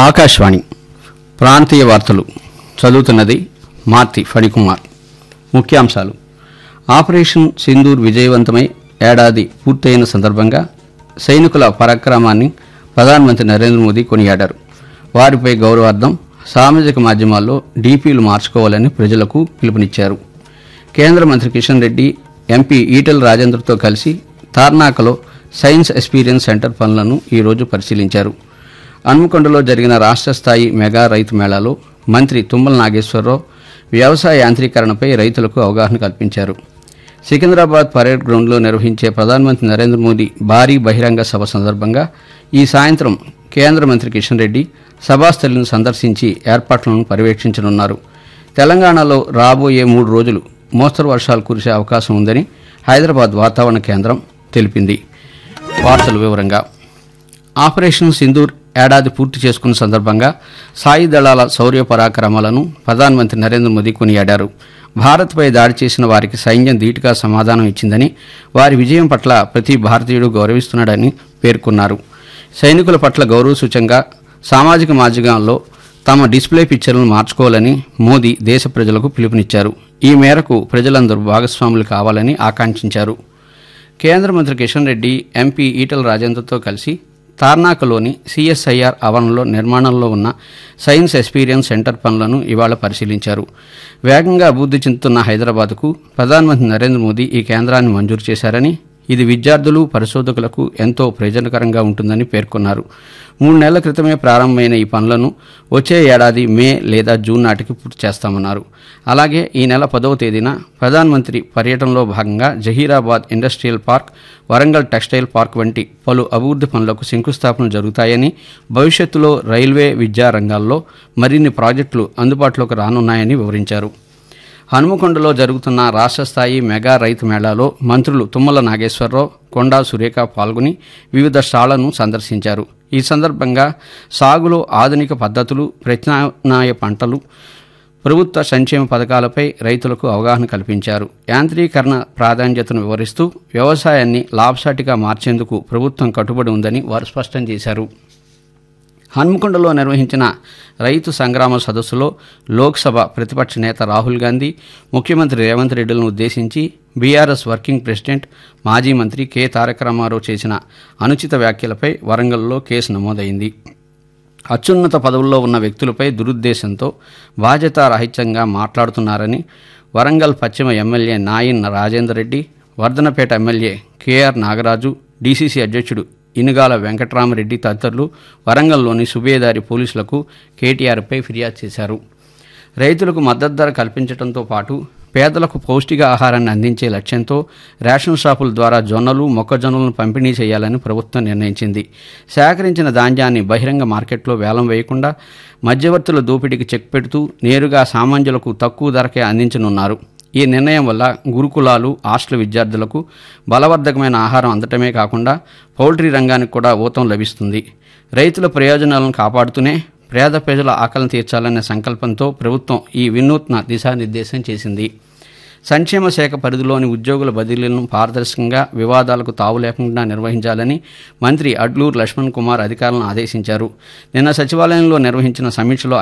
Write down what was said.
ఆకాశవాణి ప్రాంతీయ వార్తలు చదువుతున్నది మార్తి ఫణికుమార్ ముఖ్యాంశాలు ఆపరేషన్ సింధూర్ విజయవంతమై ఏడాది పూర్తయిన సందర్భంగా సైనికుల పరాక్రమాన్ని ప్రధానమంత్రి నరేంద్ర మోదీ కొనియాడారు వారిపై గౌరవార్థం సామాజిక మాధ్యమాల్లో డీపీలు మార్చుకోవాలని ప్రజలకు పిలుపునిచ్చారు కేంద్ర మంత్రి కిషన్ రెడ్డి ఎంపీ ఈటెల రాజేంద్రతో కలిసి తార్నాకలో సైన్స్ ఎక్స్పీరియన్స్ సెంటర్ పనులను ఈరోజు పరిశీలించారు హన్మకొండలో జరిగిన రాష్ట్ర స్థాయి మెగా రైతు మేళాలో మంత్రి తుమ్మల నాగేశ్వరరావు వ్యవసాయ యాంత్రీకరణపై రైతులకు అవగాహన కల్పించారు సికింద్రాబాద్ పరేడ్ గ్రౌండ్లో నిర్వహించే ప్రధానమంత్రి నరేంద్ర మోదీ భారీ బహిరంగ సభ సందర్భంగా ఈ సాయంత్రం కేంద్ర మంత్రి కిషన్ రెడ్డి సభాస్థలిని సందర్శించి ఏర్పాట్లను పర్యవేక్షించనున్నారు తెలంగాణలో రాబోయే మూడు రోజులు మోస్తరు వర్షాలు కురిసే అవకాశం ఉందని హైదరాబాద్ వాతావరణ కేంద్రం తెలిపింది వార్తల వివరంగా ఆపరేషన్ సింధూర్ ఏడాది పూర్తి చేసుకున్న సందర్భంగా సాయి దళాల శౌర్య పరాక్రమాలను ప్రధానమంత్రి నరేంద్ర మోదీ కొనియాడారు భారత్పై దాడి చేసిన వారికి సైన్యం ధీటుగా సమాధానం ఇచ్చిందని వారి విజయం పట్ల ప్రతి భారతీయుడు గౌరవిస్తున్నాడని పేర్కొన్నారు సైనికుల పట్ల గౌరవ సూచంగా సామాజిక మాధ్యమాల్లో తమ డిస్ప్లే పిక్చర్లను మార్చుకోవాలని మోదీ దేశ ప్రజలకు పిలుపునిచ్చారు ఈ మేరకు ప్రజలందరూ భాగస్వాములు కావాలని ఆకాంక్షించారు కేంద్ర మంత్రి కిషన్ రెడ్డి ఎంపీ ఈటల రాజేంద్రతో కలిసి తార్నాకలోని సిఎస్ఐఆర్ ఆవరణలో నిర్మాణంలో ఉన్న సైన్స్ ఎక్స్పీరియన్స్ సెంటర్ పనులను ఇవాళ పరిశీలించారు వేగంగా అభివృద్ధి చెందుతున్న హైదరాబాద్కు ప్రధానమంత్రి నరేంద్ర మోదీ ఈ కేంద్రాన్ని మంజూరు చేశారని ఇది విద్యార్థులు పరిశోధకులకు ఎంతో ప్రయోజనకరంగా ఉంటుందని పేర్కొన్నారు మూడు నెలల క్రితమే ప్రారంభమైన ఈ పనులను వచ్చే ఏడాది మే లేదా జూన్ నాటికి పూర్తి చేస్తామన్నారు అలాగే ఈ నెల పదవ తేదీన ప్రధానమంత్రి పర్యటనలో భాగంగా Zaheerabad industrial park Warangal textile park వంటి పలు అభివృద్ధి పనులకు శంకుస్థాపన జరుగుతాయని భవిష్యత్తులో రైల్వే విద్యా రంగాల్లో మరిన్ని ప్రాజెక్టులు అందుబాటులోకి రానున్నాయని వివరించారు హనుమకొండలో జరుగుతున్న రాష్ట్ర స్థాయి మెగా రైతు మేళాలో మంత్రులు తుమ్మల నాగేశ్వరరావు కొండా సురేఖ పాల్గొని వివిధ స్టాళ్లను సందర్శించారు ఈ సందర్భంగా సాగులో ఆధునిక పద్ధతులు ప్రత్యామ్నాయ పంటలు ప్రభుత్వ సంక్షేమ పథకాలపై రైతులకు అవగాహన కల్పించారు యాంత్రీకరణ ప్రాధాన్యతను వివరిస్తూ వ్యవసాయాన్ని లాభసాటిగా మార్చేందుకు ప్రభుత్వం కట్టుబడి ఉందని వారు స్పష్టం చేశారు హన్మకొండలో నిర్వహించిన రైతు సంగ్రామ సదస్సులో లోక్సభ ప్రతిపక్ష నేత రాహుల్ గాంధీ ముఖ్యమంత్రి రేవంత్ రెడ్డిలను ఉద్దేశించి బీఆర్ఎస్ వర్కింగ్ ప్రెసిడెంట్ మాజీ మంత్రి కె తారక రామారావు చేసిన అనుచిత వ్యాఖ్యలపై వరంగల్లో కేసు నమోదైంది అత్యున్నత పదవుల్లో ఉన్న వ్యక్తులపై దురుద్దేశంతో బాధ్యతారాహిత్యంగా మాట్లాడుతున్నారని వరంగల్ పశ్చిమ MLA Naini Rajender Reddy Vardhannapet MLA KR Nagaraju DCC అధ్యక్షుడు ఇనుగాల వెంకట్రామరెడ్డి తదితరులు వరంగల్లోని సుబేదారి పోలీసులకు కేటీఆర్పై ఫిర్యాదు చేశారు రైతులకు మద్దతు ధర కల్పించడంతో పాటు పేదలకు పౌష్టిక ఆహారాన్ని అందించే లక్ష్యంతో రేషన్ షాపుల ద్వారా జొన్నలు మొక్కజొన్నలను పంపిణీ చేయాలని ప్రభుత్వం నిర్ణయించింది సేకరించిన ధాన్యాన్ని బహిరంగ మార్కెట్లో వేలం వేయకుండా మధ్యవర్తుల దోపిడీకి చెక్ పెడుతూ నేరుగా సామాన్యులకు తక్కువ ధరకే అందించనున్నారు ఈ నిర్ణయం వల్ల గురుకులాలు హాస్టల్ విద్యార్థులకు బలవర్ధకమైన ఆహారం అందటమే కాకుండా పౌల్ట్రీ రంగానికి కూడా ఊతం లభిస్తుంది రైతుల ప్రయోజనాలను కాపాడుతూనే పేద ప్రజల ఆకలిని తీర్చాలనే సంకల్పంతో ప్రభుత్వం ఈ వినూత్న దిశానిర్దేశం చేసింది సంక్షేమ శాఖ పరిధిలోని ఉద్యోగుల బదిలీలను పారదర్శకంగా వివాదాలకు తావు లేకుండా నిర్వహించాలని మంత్రి అడ్లూరు లక్ష్మణ్ కుమార్ అధికారులను ఆదేశించారు నిన్న సచివాలయంలో నిర్వహించిన సమీక్షలో